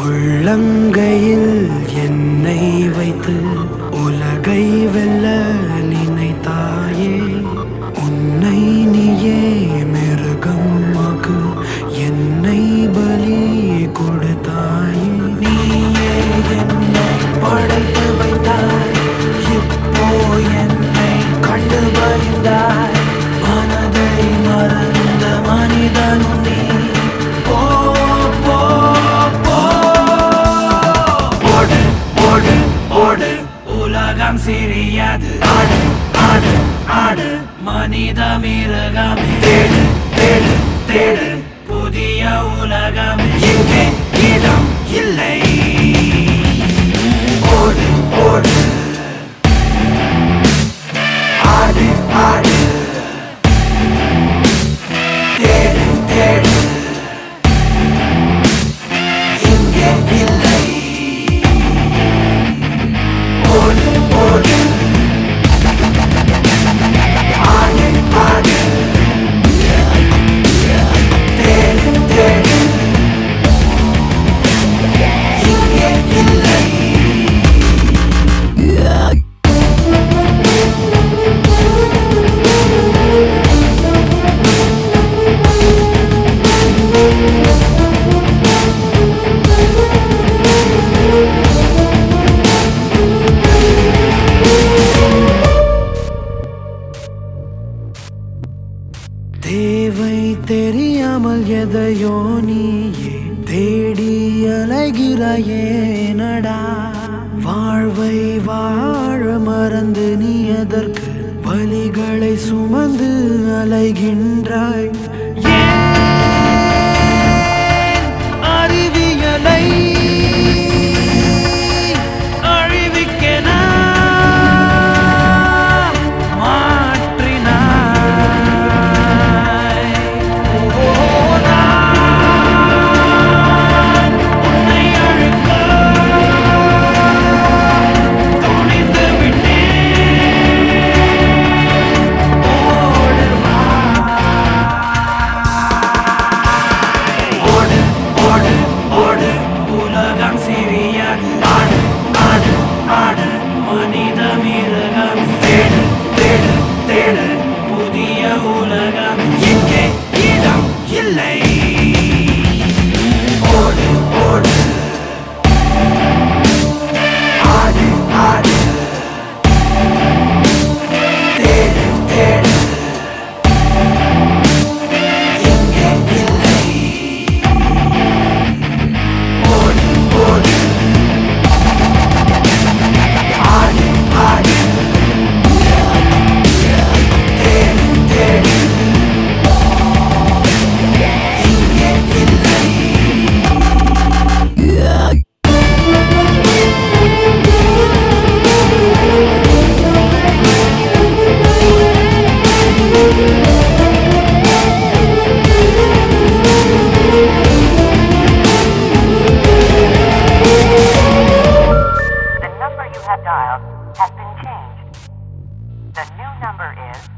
உள்ளங்கையில் என்னை வைத்து உலகை வெல்ல நினைத்தாயே உன்னை நீயே மிருகமாக்கு என்னை பலி கொடுத்தாயே நீயே என்னை படைத்து வைத்தாய் இப்போ என்னை கண்டு பயந்தாய் மனதை மறந்த மனிதனும் நீ போ போ போ ஓடு ஓடு ஓடு உலகம் சிறியது ஆடு ஆடு ஆடு மனித மிருகமே தேடு தேடு தேடு புதிய உலகம் எங்கே இடம் இல்லை ஓடு ஓடு ஆடு ஆடு தேடு தேடு இங்கே இல்லை ஓடு ஓடு ஆடு ஆடு தேடு தேடு இங்கே இல்லை தேவை தெரியாமல் எதையோ நீயே தேடி அலைகிறாயே நடா வாழ்வை வாழ மறந்து நீ எதற்கு வலிகளை சுமந்து அலைகின்றாய் ஏன் அறிவியலை அழிவிக்கென மாற்றினாய் ஓ, நான் உன்னை அழிக்க துணிந்து விட்டேன் ஓடு வா ஓடு ஓடு ஓடு உலகம் சிறியது ஆடு ஆடு ஆடு மனித மிருகம் தேடு தேடு தேடு புதிய உலகம் எங்கே இடம் இல்லை ஓடு ஓடு ஆடு ஆடு தேடு தேடு எங்கே இல்லை ஓடு ஓடு ஆடு ஆடு தேடு தேடு இங்கே இல்லை The number you have dialed has been changed. The new number is